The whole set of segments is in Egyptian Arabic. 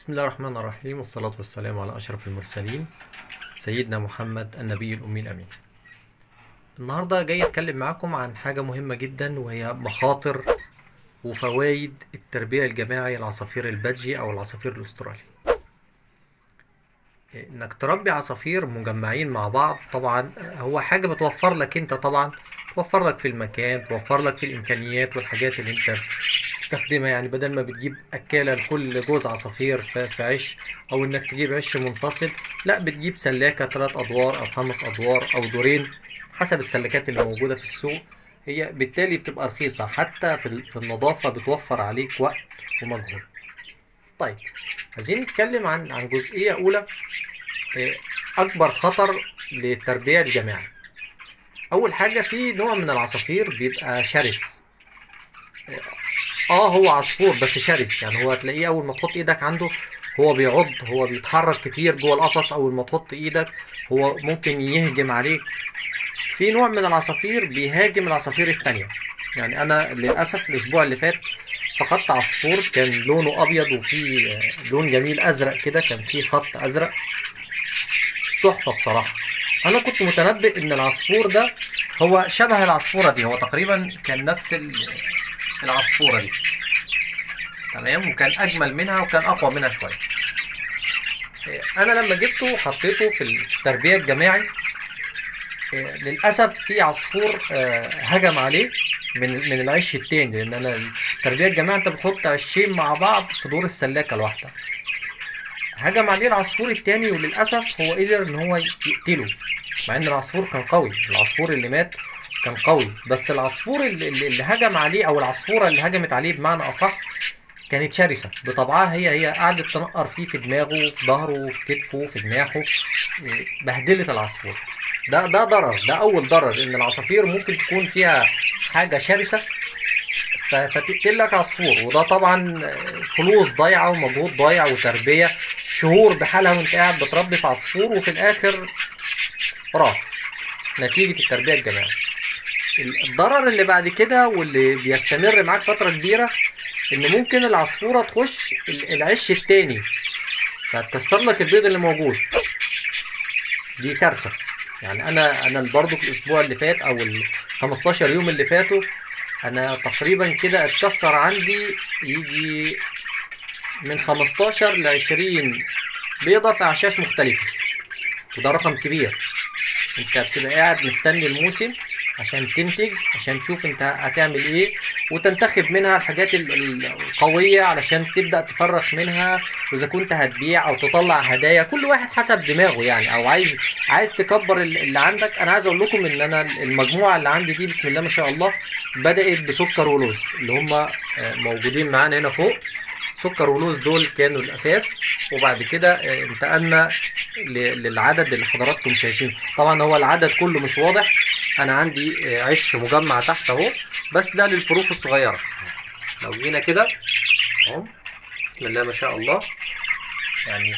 بسم الله الرحمن الرحيم والصلاة والسلام على أشرف المرسلين سيدنا محمد النبي الأمي الأمين النهاردة جاي أتكلم معاكم عن حاجة مهمة جدا وهي مخاطر وفوائد التربية الجماعية لعصافير البادجي أو العصافير الأسترالي إنك تربي عصافير مجمعين مع بعض طبعا هو حاجة بتوفر لك أنت طبعا توفر لك في المكان توفر لك في الإمكانيات والحاجات اللي أنت تستخدمها يعني بدل ما بتجيب أكالة لكل جوز عصافير في في عش أو إنك تجيب عش منفصل لا بتجيب سلاكة تلات أدوار أو خمس أدوار أو دورين حسب السلكات اللي موجودة في السوق هي بالتالي بتبقى رخيصة حتى في ال- في النظافة بتوفر عليك وقت ومجهود طيب عايزين نتكلم عن عن جزئية أولى إيه، أكبر خطر للتربية الجماعية أول حاجة في نوع من العصافير بيبقى شرس اه هو عصفور بس شرس يعني هو هتلاقيه اول ما تحط ايدك عنده هو بيعض هو بيتحرك كتير جوه القفص اول ما تحط ايدك هو ممكن يهجم عليك في نوع من العصافير بيهاجم العصافير التانية يعني انا للاسف الاسبوع اللي فات فقدت عصفور كان لونه ابيض وفيه آه، لون جميل ازرق كده كان فيه خط ازرق تحفة بصراحة انا كنت متنبئ ان العصفور ده هو شبه العصفورة دي هو تقريبا كان نفس ال- العصفورة دي تمام وكان اجمل منها وكان اقوى منها شويه إيه، انا لما جبته حطيته في التربيه الجماعي إيه، للاسف في عصفور آه، هجم عليه من من العش التاني لان انا التربيه الجماعي انت بتحط عشين مع بعض في دور السلاكه الواحده هجم عليه العصفور التاني وللاسف هو قدر ان هو يقتله مع ان العصفور كان قوي العصفور اللي مات كان قوي بس العصفور اللي, اللي اللي هجم عليه او العصفوره اللي هجمت عليه بمعنى اصح كانت شرسه بطبعها هي هي قعدت تنقر فيه في دماغه في ظهره في كتفه في جناحه إيه، بهدلت العصفور ده ده ضرر ده اول ضرر ان العصافير ممكن تكون فيها حاجه شرسه ف- فتقتل لك عصفور وده طبعا آه، فلوس ضايعه ومجهود ضايع وتربيه شهور بحالها وانت قاعد بتربي في عصفور وفي الاخر راح نتيجه التربيه الجماعيه الضرر اللي بعد كده واللي بيستمر معاك فتره كبيره ان ممكن العصفوره تخش ال- العش التاني فتكسر لك البيض اللي موجود دي كارثه يعني انا انا برضو في الاسبوع اللي فات او ال 15 يوم اللي فاتوا انا تقريبا كده اتكسر عندي يجي من 15 ل 20 بيضه في اعشاش مختلفه وده رقم كبير انت بتبقى قاعد مستني الموسم عشان تنتج عشان تشوف انت هتعمل ايه وتنتخب منها الحاجات ال- ال- القوية علشان تبدأ تفرغ منها واذا كنت هتبيع او تطلع هدايا كل واحد حسب دماغه يعني او عايز عايز تكبر ال- اللي عندك انا عايز اقول لكم ان انا المجموعة اللي عندي دي بسم الله ما شاء الله بدأت بسكر ولوز اللي هم آه، موجودين معانا هنا فوق سكر ولوز دول كانوا الاساس وبعد كده آه، انتقلنا ل- للعدد اللي حضراتكم شايفينه طبعا هو العدد كله مش واضح انا عندي آه، عش مجمع تحت اهو بس ده للفروخ الصغيره لو جينا كده اهو بسم الله ما شاء الله يعني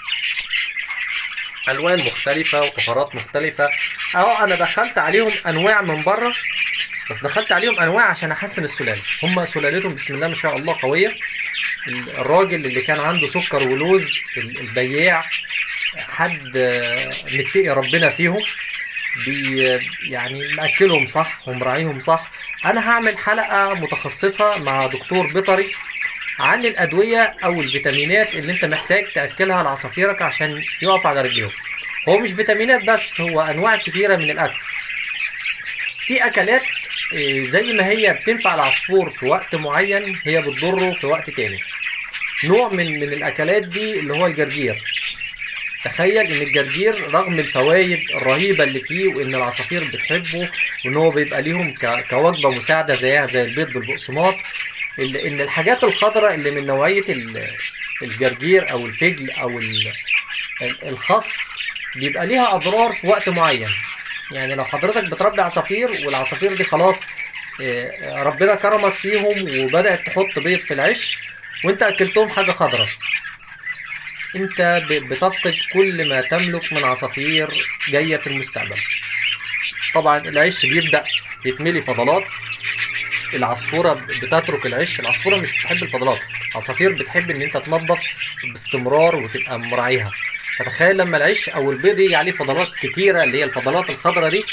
الوان مختلفه وطفرات مختلفه اهو انا دخلت عليهم انواع من بره بس دخلت عليهم انواع عشان احسن السلاله هم سلالتهم بسم الله ما شاء الله قويه ال- الراجل اللي كان عنده سكر ولوز ال- البياع حد آه، متقي ربنا فيهم بي يعني مأكلهم صح ومراعيهم صح انا هعمل حلقة متخصصة مع دكتور بيطري عن الادوية او الفيتامينات اللي انت محتاج تأكلها لعصافيرك عشان يقف على رجليهم هو مش فيتامينات بس هو انواع كتيرة من الاكل في اكلات آه، زي ما هي بتنفع العصفور في وقت معين هي بتضره في وقت تاني نوع من من الاكلات دي اللي هو الجرجير تخيل ان الجرجير رغم الفوائد الرهيبه اللي فيه وان العصافير بتحبه وان هو بيبقى ليهم ك- كوجبه مساعده زيها زي البيض بالبقسماط ال- ان الحاجات الخضراء اللي من نوعيه ال- الجرجير او الفجل او ال- ال- الخس بيبقى ليها اضرار في وقت معين يعني لو حضرتك بتربي عصافير والعصافير دي خلاص آه، ربنا كرمك فيهم وبدأت تحط بيض في العش وانت اكلتهم حاجة خضراء انت ب- بتفقد كل ما تملك من عصافير جاية في المستقبل طبعا العش بيبدأ يتملي فضلات العصفوره بتترك العش العصفوره مش بتحب الفضلات العصافير بتحب ان انت تنظف باستمرار وتبقى مراعيها فتخيل لما العش او البيض يجي عليه فضلات كتيره اللي هي الفضلات الخضراء دي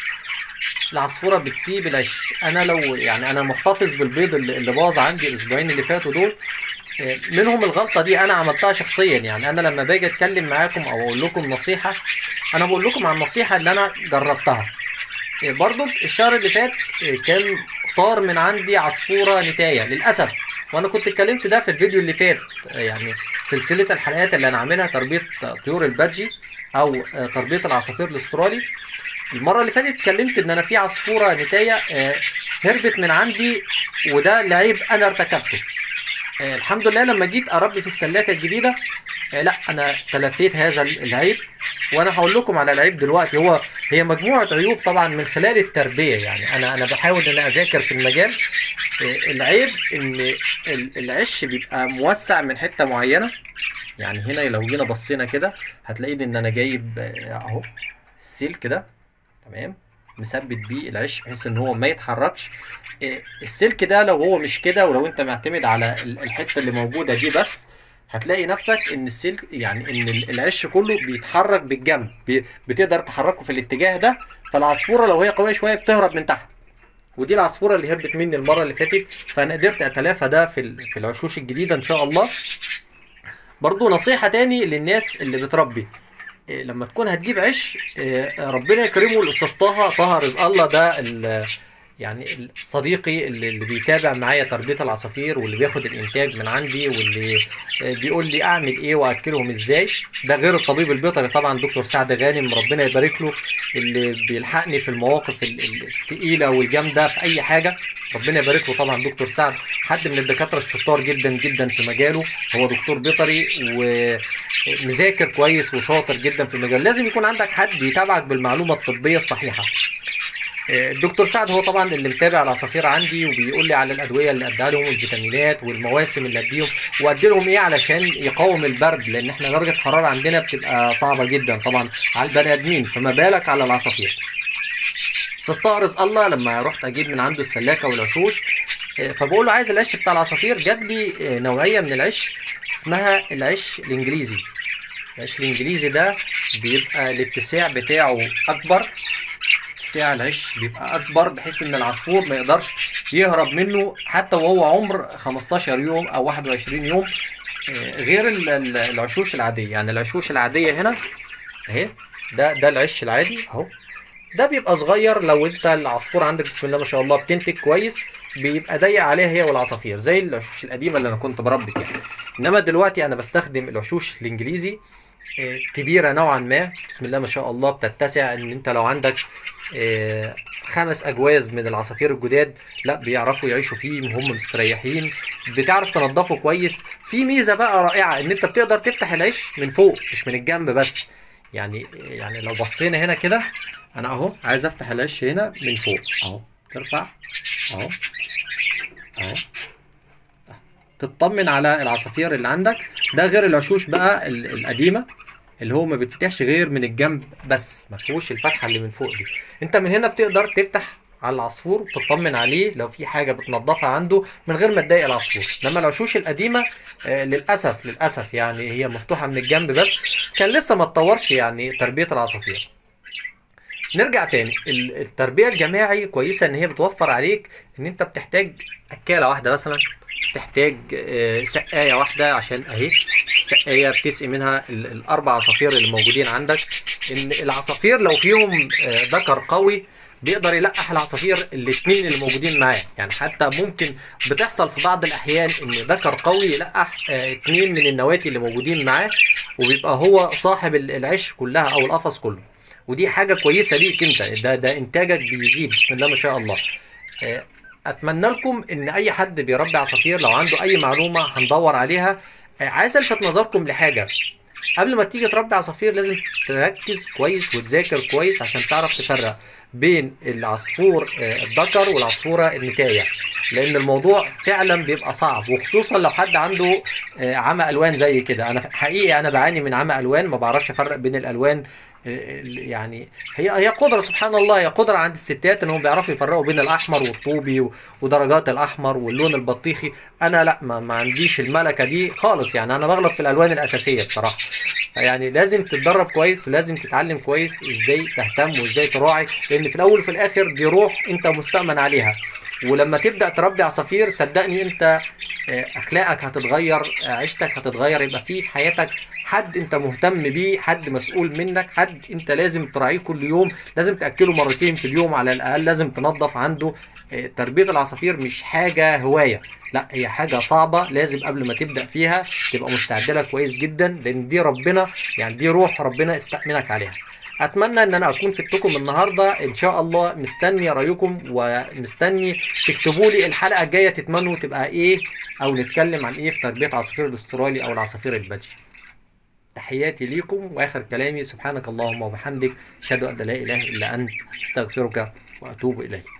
العصفوره بتسيب العش انا لو يعني انا محتفظ بالبيض اللي اللي باظ عندي الاسبوعين اللي فاتوا دول آه، منهم الغلطه دي انا عملتها شخصيا يعني انا لما باجي اتكلم معاكم او اقول لكم نصيحه انا بقول لكم عن النصيحه اللي انا جربتها آه، برضو الشهر اللي فات آه، كان طار من عندي عصفوره نتايه للاسف وانا كنت اتكلمت ده في الفيديو اللي فات آه، يعني سلسله الحلقات اللي انا عاملها تربيه طيور البادجي او آه، تربيه العصافير الاسترالي المره اللي فاتت اتكلمت ان انا في عصفوره نتايه آه، هربت من عندي وده لعيب انا ارتكبته آه، الحمد لله لما جيت اربي في السلاكه الجديده آه، لا انا تلافيت هذا العيب وانا هقول لكم على العيب دلوقتي هو هي مجموعه عيوب طبعا من خلال التربيه يعني انا انا بحاول ان أنا اذاكر في المجال آه، العيب ان ال- العش بيبقى موسع من حته معينه يعني هنا لو جينا بصينا كده هتلاقيني ان انا جايب آه، اهو السلك ده تمام مثبت بيه العش بحيث ان هو ما يتحركش إيه، السلك ده لو هو مش كده ولو انت معتمد على ال- الحته اللي موجوده دي بس هتلاقي نفسك ان السلك يعني ان ال- العش كله بيتحرك بالجنب بي- بتقدر تحركه في الاتجاه ده فالعصفوره لو هي قويه شويه بتهرب من تحت ودي العصفوره اللي هربت مني المره اللي فاتت فانا قدرت اتلافى ده في ال- في العشوش الجديده ان شاء الله برضو نصيحه تاني للناس اللي بتربي إيه، لما تكون هتجيب عش إيه، ربنا يكرمه الاستاذ طه طه رزق الله ده ال- يعني صديقي اللي اللي بيتابع معايا تربيه العصافير واللي بياخد الانتاج من عندي واللي آه، بيقول لي اعمل ايه واكلهم ازاي ده غير الطبيب البيطري طبعا دكتور سعد غانم ربنا يبارك له اللي بيلحقني في المواقف ال- ال- الثقيله والجامده في اي حاجه ربنا يبارك له طبعا دكتور سعد حد من الدكاتره الشطار جدا جدا في مجاله هو دكتور بيطري ومذاكر كويس وشاطر جدا في المجال لازم يكون عندك حد يتابعك بالمعلومه الطبيه الصحيحه الدكتور سعد هو طبعا اللي متابع العصافير عندي وبيقول لي على الادويه اللي اديها لهم والفيتامينات والمواسم اللي اديهم وادي لهم ايه علشان يقاوم البرد لان احنا درجه الحراره عندنا بتبقى صعبه جدا طبعا على البني ادمين فما بالك على العصافير استغرز الله لما رحت اجيب من عنده السلاكه والعشوش آه، فبقول له عايز العش بتاع العصافير جاب لي آه، نوعيه من العش اسمها العش الانجليزي العش الانجليزي ده بيبقى الاتساع بتاعه اكبر اتساع العش بيبقى اكبر بحيث ان العصفور ما يقدرش يهرب منه حتى وهو عمر 15 يوم او 21 يوم آه، غير ال- ال- العشوش العاديه يعني العشوش العاديه هنا اهي ده ده العش العادي اهو ده بيبقى صغير لو انت العصفور عندك بسم الله ما شاء الله بتنتج كويس بيبقى ضيق عليها هي والعصافير زي العشوش القديمه اللي انا كنت بربي فيها انما دلوقتي انا بستخدم العشوش الانجليزي آه، كبيره نوعا ما بسم الله ما شاء الله بتتسع ان انت لو عندك آه، خمس اجواز من العصافير الجداد لا بيعرفوا يعيشوا فيه وهم مستريحين بتعرف تنضفه كويس في ميزه بقى رائعه ان انت بتقدر تفتح العيش من فوق مش من الجنب بس يعني يعني لو بصينا هنا كده انا اهو عايز افتح العش هنا من فوق اهو ترفع اهو اهو تطمن على العصافير اللي عندك ده غير العشوش بقى ال- القديمه اللي هو ما بيتفتحش غير من الجنب بس ما فيهوش الفتحه اللي من فوق دي انت من هنا بتقدر تفتح على العصفور وتطمن عليه لو في حاجه بتنضفها عنده من غير ما تضايق العصفور لما العشوش القديمه آه للاسف للاسف يعني هي مفتوحه من الجنب بس كان لسه ما اتطورش يعني تربيه العصافير نرجع تاني ال- التربيه الجماعي كويسه ان هي بتوفر عليك ان انت بتحتاج اكاله واحده مثلا تحتاج آه، سقايه واحده عشان اهي السقايه بتسقي منها ال- الاربع عصافير اللي موجودين عندك ان العصافير لو فيهم آه، ذكر قوي بيقدر يلقح العصافير الاثنين اللي موجودين معاه يعني حتى ممكن بتحصل في بعض الاحيان ان ذكر قوي يلقح آه، اثنين من النواتي اللي موجودين معاه وبيبقى هو صاحب ال- العش كلها او القفص كله ودي حاجه كويسه ليك انت ده ده انتاجك بيزيد بسم الله ما شاء الله آه، اتمنى لكم ان اي حد بيربي عصافير لو عنده اي معلومه هندور عليها آه، عايز الفت نظركم لحاجه قبل ما تيجي تربي عصافير لازم تركز كويس وتذاكر كويس عشان تعرف تفرق بين العصفور آه، الذكر والعصفوره النتايه لان الموضوع فعلا بيبقى صعب وخصوصا لو حد عنده آه، عمى الوان زي كده انا حقيقي انا بعاني من عمى الوان ما بعرفش افرق بين الالوان ال- يعني هي هي قدره سبحان الله هي قدره عند الستات انهم بيعرفوا يفرقوا بين الاحمر والطوبي و- ودرجات الاحمر واللون البطيخي انا لا ما, ما عنديش الملكه دي خالص يعني انا بغلط في الالوان الاساسيه بصراحه يعني لازم تتدرب كويس ولازم تتعلم كويس ازاي تهتم وازاي تراعي لان في الاول وفي الاخر دي روح انت مستأمن عليها ولما تبدأ تربي عصافير صدقني انت آه، اخلاقك هتتغير آه، عيشتك هتتغير يبقى في في حياتك حد انت مهتم بيه حد مسؤول منك حد انت لازم تراعيه كل يوم لازم تاكله مرتين في اليوم على الاقل لازم تنظف عنده آه، تربيه العصافير مش حاجه هوايه لا هي حاجه صعبه لازم قبل ما تبدا فيها تبقى مستعد لها كويس جدا لان دي ربنا يعني دي روح ربنا استأمنك عليها اتمنى ان انا اكون فدتكم النهارده ان شاء الله مستني رايكم ومستني تكتبوا لي الحلقه الجايه تتمنوا تبقى ايه او نتكلم عن ايه في تربيه عصافير الاسترالي او العصافير البادجي تحياتي ليكم واخر كلامي سبحانك اللهم وبحمدك اشهد ان لا اله الا انت استغفرك واتوب اليك